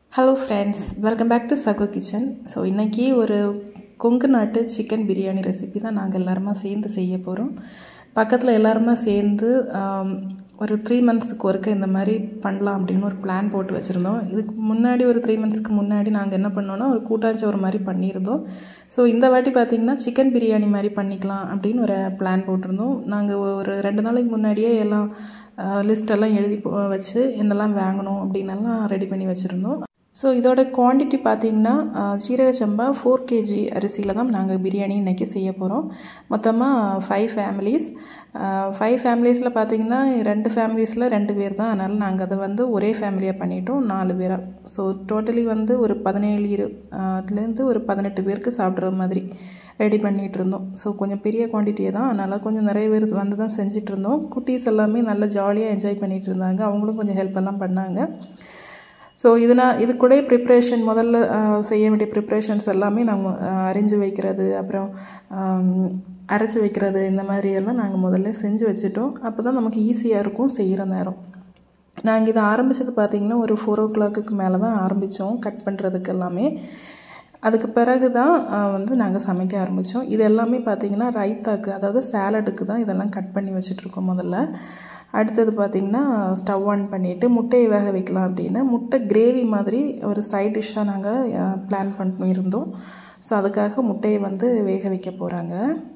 hello friends welcome back to சகோ kitchen so இன்றைக்கி ஒரு கொங்கு நாட்டு சிக்கன் பிரியாணி ரெசிபி தான் நாங்கள் எல்லாருமா சேர்ந்து செய்ய போகிறோம் பக்கத்தில் எல்லாருமா சேர்ந்து ஆம், ஒரு த்ரீ மந்த்ஸுக்கு ஒருக்க இந்த மாதிரி பண்ணலாம் அப்படின்னு ஒரு பிளான் போட்டு வச்சுருந்தோம் இதுக்கு முன்னாடி ஒரு த்ரீ மந்த்ஸ்க்கு முன்னாடி நாங்கள் என்ன பண்ணோன்னா ஒரு கூட்டாஞ்சோறு மாதிரி பண்ணியிருந்தோம் ஸோ இந்த வாட்டி பார்த்திங்கன்னா சிக்கன் பிரியாணி மாதிரி பண்ணிக்கலாம் அப்படின்னு ஒரு பிளான் போட்டிருந்தோம் நாங்கள் ஒரு ரெண்டு நாளைக்கு முன்னாடியே எல்லாம் லிஸ்டெல்லாம் எழுதி போ- வச்சு என்னெல்லாம் வாங்கணும் அப்படின்னெல்லாம் ரெடி பண்ணி வச்சுருந்தோம் ஸோ இதோட குவாண்டிட்டி பார்த்தீங்கன்னா அஹ், ஜீரக சம்பா ஃபோர் கேஜி அரிசியில் தான் நாங்கள் பிரியாணி இன்றைக்கி செய்ய போகிறோம் மொத்தமாக ஃபைவ் ஃபேமிலிஸ் ஃபைவ் ஃபேமிலிஸில் பார்த்தீங்கன்னா ரெண்டு ஃபேமிலிஸில் ரெண்டு பேர் தான் அதனால் நாங்கள் அதை வந்து ஒரே ஃபேமிலியாக பண்ணிட்டோம் நாலு பேராக ஸோ டோட்டலி வந்து ஒரு பதினேழு இரு- அஹ், லேருந்து ஒரு பதினெட்டு பேருக்கு சாப்பிட்ற மாதிரி ரெடி பண்ணிகிட்டு இருந்தோம் ஸோ கொஞ்சம் பெரிய குவான்டிட்டியே தான் அதனால் கொஞ்சம் நிறைய பேர் வந்து தான் செஞ்சுட்டு இருந்தோம் குட்டீஸ் எல்லாமே நல்லா ஜாலியாக என்ஜாய் பண்ணிகிட்டு இருந்தாங்க அவங்களும் கொஞ்சம் ஹெல்ப் எல்லாம் பண்ணாங்க ஸோ இதனால் இது கூட ப்ரிப்ரேஷன் முதல்ல அஹ், செய்ய வேண்டிய ப்ரிப்ரேஷன்ஸ் எல்லாமே நாங்கள் அரிஞ்சு வைக்கிறது அப்புறம் ஆம், அரைச்சி வைக்கிறது இந்த மாதிரி எல்லாம் நாங்கள் முதல்ல செஞ்சு வச்சுட்டோம் அப்போ தான் நமக்கு ஈஸியாக இருக்கும் செய்கிற நேரம் நாங்கள் இதை ஆரம்பித்தது பார்த்திங்கன்னா ஒரு ஃபோர் ஓ கிளாக்குக்கு மேலே தான் ஆரம்பித்தோம் கட் பண்ணுறதுக்கு எல்லாமே அதுக்கு பிறகு தான் அஹ், வந்து நாங்கள் சமைக்க ஆரம்பித்தோம் இது எல்லாமே பார்த்திங்கன்னா ரைத்தாக்கு அதாவது சாலடுக்கு தான் இதெல்லாம் கட் பண்ணி வச்சிட்ருக்கோம் முதல்ல அடுத்தது பார்த்திங்கன்னா ஸ்டவ் ஆன் பண்ணிவிட்டு முட்டையை வேக வைக்கலாம் அப்படின்னு முட்டை கிரேவி மாதிரி ஒரு சைட் டிஷ்ஷாக நாங்கள் பிளான் பண்ணியிருந்தோம் ஸோ அதுக்காக முட்டையை வந்து வேக வைக்க போகிறாங்க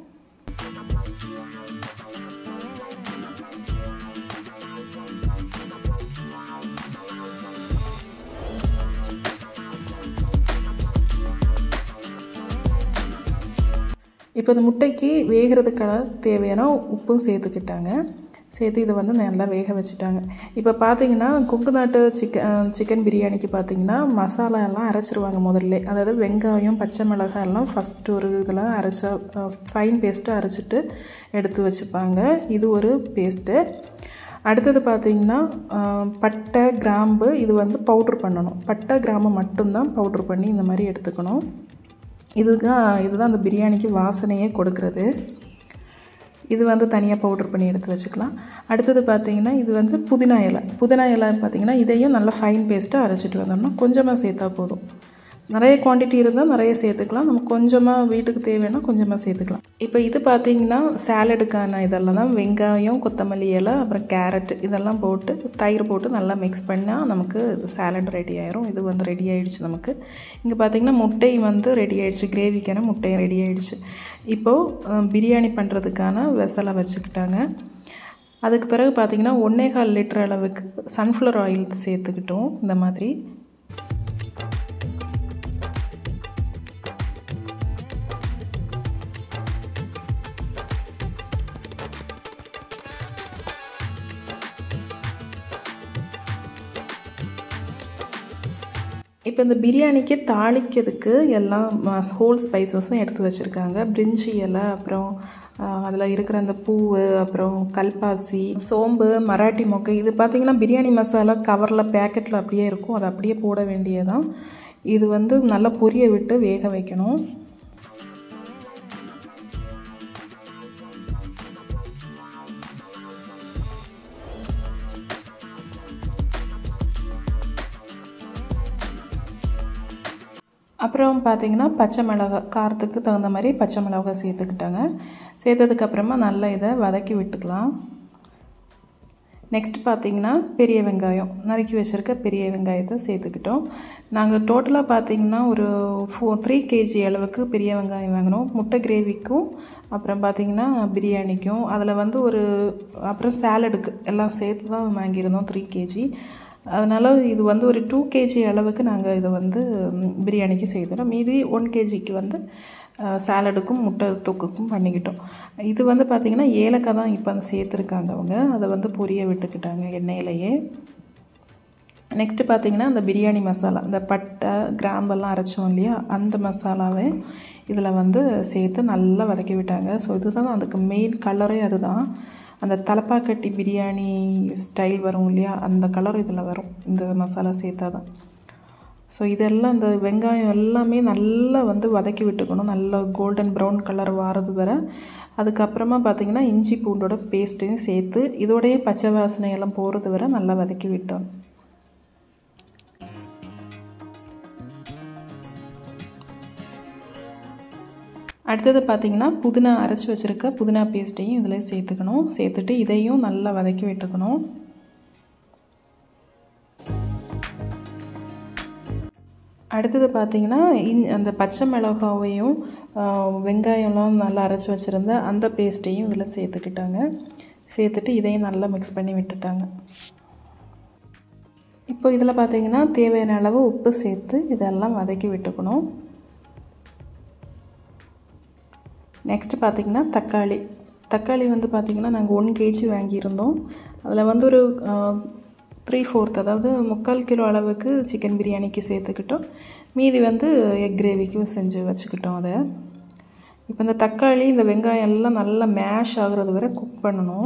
இப்போ இந்த முட்டைக்கு வேகிறதுக்கான தேவையான உப்பும் சேர்த்துக்கிட்டாங்க சேர்த்து இதை வந்து நல்லா வேக வச்சுட்டாங்க இப்போ பார்த்தீங்கன்னா கொங்கு நாட்டு சிக்கன் சிக்கன் பிரியாணிக்கு பார்த்தீங்கன்னா மசாலா எல்லாம் அரைச்சிருவாங்க முதல்ல அதாவது வெங்காயம் பச்சை மிளகாய் எல்லாம் ஃபஸ்ட்டு ஒரு இதில் அரைச்சா ஃபைன் பேஸ்ட்டு அரைச்சிட்டு எடுத்து வச்சுப்பாங்க இது ஒரு பேஸ்ட்டு அடுத்தது பார்த்தீங்கன்னா அஹ், பட்டை கிராம்பு இது வந்து பவுட்ரு பண்ணணும் பட்டை கிராம்பு மட்டும்தான் பவுட்ரு பண்ணி இந்த மாதிரி எடுத்துக்கணும் இதுதான் இதுதான் அந்த பிரியாணிக்கு வாசனையே கொடுக்கறது இது வந்து தனியாக பவுடர் பண்ணி எடுத்து வச்சுக்கலாம் அடுத்தது பார்த்தீங்கன்னா இது வந்து புதினா இலை புதினா இலை பார்த்தீங்கன்னா இதையும் நல்லா ஃபைன் பேஸ்ட்டாக அரைச்சிட்டு வந்தோம்னா கொஞ்சமாக சேர்த்தா போதும் நிறைய குவாண்டிட்டி இருந்தால் நிறைய சேர்த்துக்கலாம் நம்ம கொஞ்சமாக வீட்டுக்கு தேவைன்னா கொஞ்சமாக சேர்த்துக்கலாம் இப்போ இது பார்த்தீங்கன்னா சாலடுக்கான இதெல்லாம் தான் வெங்காயம் கொத்தமல்லி இலை அப்புறம் கேரட் இதெல்லாம் போட்டு தயிர் போட்டு நல்லா மிக்ஸ் பண்ணால் நமக்கு சாலட் ரெடி ஆயிரும் இது வந்து ரெடி ஆயிடுச்சு நமக்கு இங்கே பார்த்தீங்கன்னா முட்டை வந்து ரெடி ஆயிடுச்சு கிரேவிக்கான முட்டையும் ரெடி ஆயிடுச்சு இப்போது அஹ், பிரியாணி பண்ணுறதுக்கான வெசலை வச்சுக்கிட்டாங்க அதுக்கு பிறகு பார்த்தீங்கன்னா ஒன்றே கால் லிட்டர் அளவுக்கு சன்ஃப்ளவர் ஆயில் சேர்த்துக்கிட்டோம் இந்த மாதிரி இப்போ இந்த பிரியாணிக்கு தாளிக்கிறதுக்கு எல்லாம் ஹோல் ஸ்பைசஸும் எடுத்து வச்சுருக்காங்க பிரிஞ்சி இலை அப்புறம் அதில் இருக்கிற அந்த பூவு அப்புறம் கல்பாசி சோம்பு மராட்டி மொக்கை இது பார்த்திங்கன்னா பிரியாணி மசாலா கவரில் பேக்கெட்டில் அப்படியே இருக்கும் அதை அப்படியே போட வேண்டியதான் இது வந்து நல்லா பொரிய விட்டு வேக வைக்கணும் அப்புறம் பார்த்தீங்கன்னா பச்சை மிளகாய் காரத்துக்கு தகுந்த மாதிரி பச்சை மிளகாய் சேர்த்துக்கிட்டாங்க சேர்த்ததுக்கப்புறமா நல்லா இதை வதக்கி விட்டுக்கலாம் நெக்ஸ்ட் பார்த்தீங்கன்னா பெரிய வெங்காயம் நறுக்கி வச்சுருக்க பெரிய வெங்காயத்தை சேர்த்துக்கிட்டோம் நாங்கள் டோட்டலாக பார்த்தீங்கன்னா ஒரு ஃபோ த்ரீ கேஜி அளவுக்கு பெரிய வெங்காயம் வாங்கினோம் முட்டை கிரேவிக்கும் அப்புறம் பார்த்தீங்கன்னா பிரியாணிக்கும் அதில் வந்து ஒரு அப்புறம் சாலடுக்கு எல்லாம் சேர்த்து தான் வாங்கியிருந்தோம் த்ரீ கேஜி அதனால் இது வந்து ஒரு டூ கேஜி அளவுக்கு நாங்கள் இதை வந்து ம், பிரியாணிக்கு செய்துட்டோம் மீதி ஒன் கேஜிக்கு வந்து சாலடுக்கும் முட்டை தொக்குக்கும் பண்ணிக்கிட்டோம் இது வந்து பார்த்திங்கன்னா ஏலக்காய் தான் இப்போ சேர்த்துருக்காங்க அவங்க அதை வந்து பொரிய விட்டுக்கிட்டாங்க எண்ணெயிலையே நெக்ஸ்ட்டு பார்த்தீங்கன்னா அந்த பிரியாணி மசாலா இந்த பட்டை கிராம்பெல்லாம் அரைச்சோம் இல்லையா அந்த மசாலாவை இதில் வந்து சேர்த்து நல்லா வதக்கி விட்டாங்க ஸோ இதுதான் அதுக்கு மெயின் கலரே அதுதான் அந்த தலப்பாக்கட்டி பிரியாணி ஸ்டைல் வரும் இல்லையா அந்த கலர் இதில் வரும் இந்த மசாலா சேர்த்தா தான் ஸோ இதெல்லாம் இந்த வெங்காயம் எல்லாமே நல்லா வந்து வதக்கி விட்டுக்கணும் நல்லா கோல்டன் ப்ரௌன் கலர் வாரது வரை அதுக்கப்புறமா பார்த்திங்கன்னா இஞ்சி பூண்டோட பேஸ்ட்டையும் சேர்த்து இதோடைய பச்சை வாசனை எல்லாம் போகிறது வரை நல்லா வதக்கி விட்டோம் அடுத்தது பார்த்திங்கன்னா புதினா அரைச்சி வச்சுருக்க புதினா பேஸ்ட்டையும் இதில் சேர்த்துக்கணும் சேர்த்துட்டு இதையும் நல்லா வதக்கி விட்டுக்கணும் அடுத்தது பார்த்திங்கன்னா இன் அந்த பச்சை மிளகாவையும் வெங்காயம்லாம் நல்லா அரைச்சி வச்சுருந்த அந்த பேஸ்ட்டையும் இதில் சேர்த்துக்கிட்டாங்க சேர்த்துட்டு இதையும் நல்லா மிக்ஸ் பண்ணி விட்டுட்டாங்க இப்போ இதில் பார்த்திங்கன்னா தேவையான அளவு உப்பு சேர்த்து இதெல்லாம் வதக்கி விட்டுக்கணும் நெக்ஸ்ட்டு பார்த்திங்கன்னா தக்காளி தக்காளி வந்து பார்த்திங்கன்னா நாங்கள் ஒன் கேஜி வாங்கியிருந்தோம் அதில் வந்து ஒரு த்ரீ ஃபோர்த் அதாவது முக்கால் கிலோ அளவுக்கு சிக்கன் பிரியாணிக்கு சேர்த்துக்கிட்டோம் மீதி வந்து எக் கிரேவிக்கும் செஞ்சு வச்சுக்கிட்டோம் அதை இப்போ இந்த தக்காளி இந்த வெங்காயம் எல்லாம் நல்லா மேஷ் ஆகுறது வரை குக் பண்ணணும்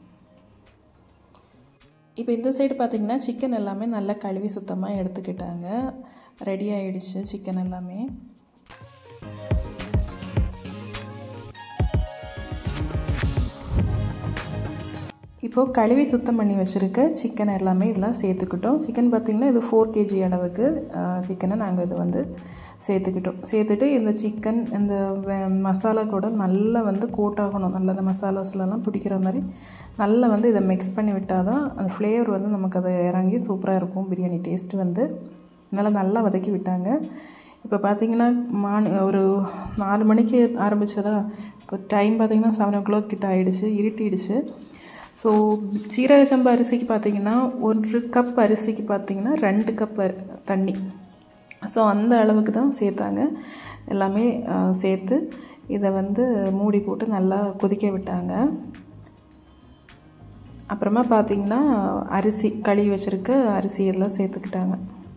இப்போ இந்த சைடு பார்த்திங்கன்னா சிக்கன் எல்லாமே நல்லா கழுவி சுத்தமாக எடுத்துக்கிட்டாங்க ரெடி ஆகிடுச்சு சிக்கன் எல்லாமே இப்போது கழுவி சுத்தம் பண்ணி வச்சுருக்க சிக்கன் எல்லாமே இதெல்லாம் சேர்த்துக்கிட்டோம் சிக்கன் பார்த்திங்கன்னா இது ஃபோர் கேஜி அளவுக்கு சிக்கனை நாங்கள் இது வந்து சேர்த்துக்கிட்டோம் சேர்த்துட்டு இந்த சிக்கன் இந்த மசாலா கூட நல்லா வந்து கோட் ஆகணும் நல்லா அந்த மசாலாஸ்லாம் பிடிக்கிற மாதிரி நல்லா வந்து இதை மிக்ஸ் பண்ணி விட்டால் தான் அந்த ஃப்ளேவர் வந்து நமக்கு அதை இறங்கி சூப்பராக இருக்கும் பிரியாணி டேஸ்ட் வந்து அதனால் நல்லா வதக்கி விட்டாங்க இப்போ பார்த்திங்கன்னா மார்னி ஒரு நாலு மணிக்கு ஆரம்பித்ததா இப்போ டைம் பார்த்திங்கன்னா செவன் ஓ கிளாக் கிட்ட ஆகிடுச்சு இருட்டிடுச்சு ஸோ சீரக சம்பா அரிசிக்கு பார்த்திங்கன்னா ஒரு கப் அரிசிக்கு பார்த்திங்கன்னா ரெண்டு கப் தண்ணி ஸோ அந்த அளவுக்கு தான் சேர்த்தாங்க எல்லாமே சேர்த்து இதை வந்து மூடி போட்டு நல்லா கொதிக்க விட்டாங்க அப்புறமா பார்த்திங்கன்னா அரிசி கழுவி வச்சுருக்க அரிசி எல்லாம் சேர்த்துக்கிட்டாங்க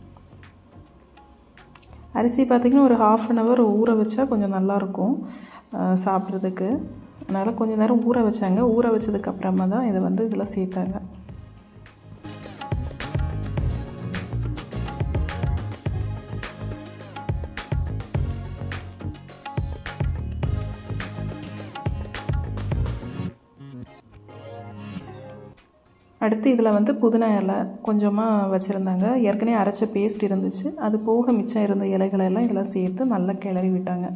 அரிசி பார்த்திங்கன்னா ஒரு ஹாஃப் அன் ஹவர் ஊற வச்சா கொஞ்சம் நல்லாயிருக்கும் சாப்பிட்றதுக்கு அதனால் கொஞ்சம் நேரம் ஊற வச்சாங்க ஊற வச்சதுக்கப்புறமா தான் இதை வந்து இதில் சேர்த்தாங்க அடுத்து இதில் வந்து புதினா இலை கொஞ்சமாக வச்சுருந்தாங்க ஏற்கனவே அரைச்ச பேஸ்ட் இருந்துச்சு அது போக மிச்சம் இருந்த இலைகளெல்லாம் இதில் சேர்த்து நல்லா கிளறி விட்டாங்க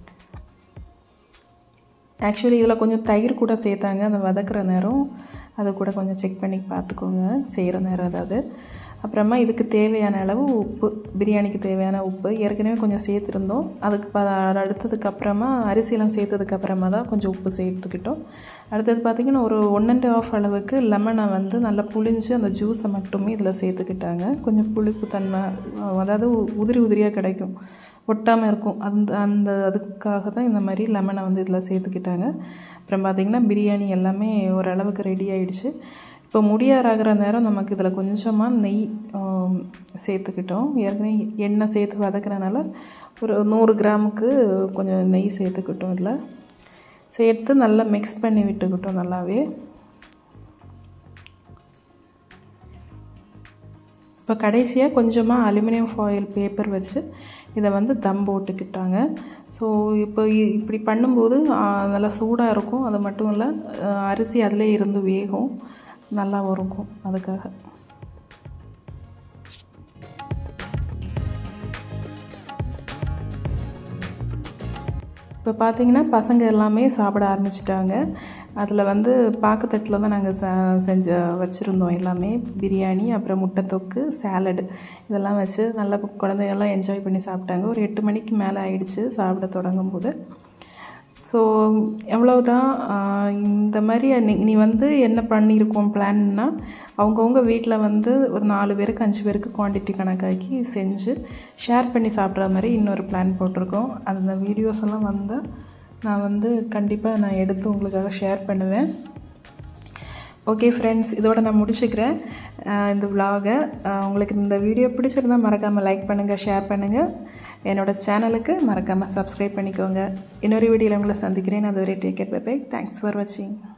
ஆக்சுவலி இதில் கொஞ்சம் தயிர் கூட சேர்த்தாங்க அந்த வதக்குற நேரம் அதை கூட கொஞ்சம் செக் பண்ணி பார்த்துக்கோங்க செய்கிற நேரம் அதாவது அப்புறமா இதுக்கு தேவையான அளவு உப்பு பிரியாணிக்கு தேவையான உப்பு ஏற்கனவே கொஞ்சம் சேர்த்துருந்தோம் அதுக்கு ப அடுத்ததுக்கு அப்புறமா அரிசியெலாம் சேர்த்ததுக்கு அப்புறமா தான் கொஞ்சம் உப்பு சேர்த்துக்கிட்டோம் அடுத்தது பார்த்திங்கன்னா ஒரு ஒன் அண்ட் ஆஃப் அளவுக்கு லெமனை வந்து நல்லா புளிஞ்சு அந்த ஜூஸை மட்டுமே இதில் சேர்த்துக்கிட்டாங்க கொஞ்சம் புளிப்பு தன்மை அதாவது உதிரி உதிரியாக கிடைக்கும் ஒட்டாமல் இருக்கும் அந்த அந்த அதுக்காக தான் இந்த மாதிரி லெமனை வந்து இதில் சேர்த்துக்கிட்டாங்க அப்புறம் பார்த்திங்கன்னா பிரியாணி எல்லாமே ஓரளவுக்கு ரெடி ஆகிடுச்சு இப்போ முடியாறாகிற நேரம் நமக்கு இதில் கொஞ்சமாக நெய் சேர்த்துக்கிட்டோம் ஏற்கனவே எண்ணெய் சேர்த்து வதக்கிறனால ஒரு நூறு கிராமுக்கு கொஞ்சம் நெய் சேர்த்துக்கிட்டோம் இதில் சேர்த்து நல்லா மிக்ஸ் பண்ணி விட்டுக்கிட்டோம் நல்லாவே இப்போ கடைசியாக கொஞ்சமாக அலுமினியம் ஃபாயில் பேப்பர் வச்சு இதை வந்து தம் போட்டுக்கிட்டாங்க ஸோ இப்போ இப்படி பண்ணும்போது நல்லா சூடாக இருக்கும் அது மட்டும் இல்லை அரிசி அதிலே இருந்து வேகும் நல்லா இருக்கும் அதுக்காக இப்போ பார்த்தீங்கன்னா பசங்க எல்லாமே சாப்பிட ஆரம்பிச்சிட்டாங்க அதில் வந்து பாக்குத்தட்டில் தான் நாங்கள் ச செஞ்ச வச்சுருந்தோம் எல்லாமே பிரியாணி அப்புறம் முட்டை தொக்கு சாலடு இதெல்லாம் வச்சு நல்லா குழந்தைகள்லாம் என்ஜாய் பண்ணி சாப்பிட்டாங்க ஒரு எட்டு மணிக்கு மேலே ஆயிடுச்சு சாப்பிட தொடங்கும் போது ஸோ எவ்வளவுதான் இந்த மாதிரி நீ நீ வந்து என்ன பண்ணியிருக்கோம் பிளான்னா அவங்கவுங்க வீட்டில் வந்து ஒரு நாலு பேருக்கு அஞ்சு பேருக்கு குவான்டிட்டி கணக்காக்கி செஞ்சு ஷேர் பண்ணி சாப்பிட்ற மாதிரி இன்னொரு பிளான் போட்டிருக்கோம் அந்த வீடியோஸ் எல்லாம் வந்தால் நான் வந்து கண்டிப்பாக நான் எடுத்து உங்களுக்காக ஷேர் பண்ணுவேன் ஓகே ஃப்ரெண்ட்ஸ் இதோட நான் முடிச்சுக்கிறேன் இந்த விலாகை உங்களுக்கு இந்த வீடியோ பிடிச்சிருந்தா மறக்காமல் லைக் பண்ணுங்கள் ஷேர் பண்ணுங்கள் என்னோடய சேனலுக்கு மறக்காமல் சப்ஸ்கிரைப் பண்ணிக்கோங்க இன்னொரு வீடியோவில் உங்களை சந்திக்கிறேன் அதுவரை take care bye bye thanks for வாட்சிங்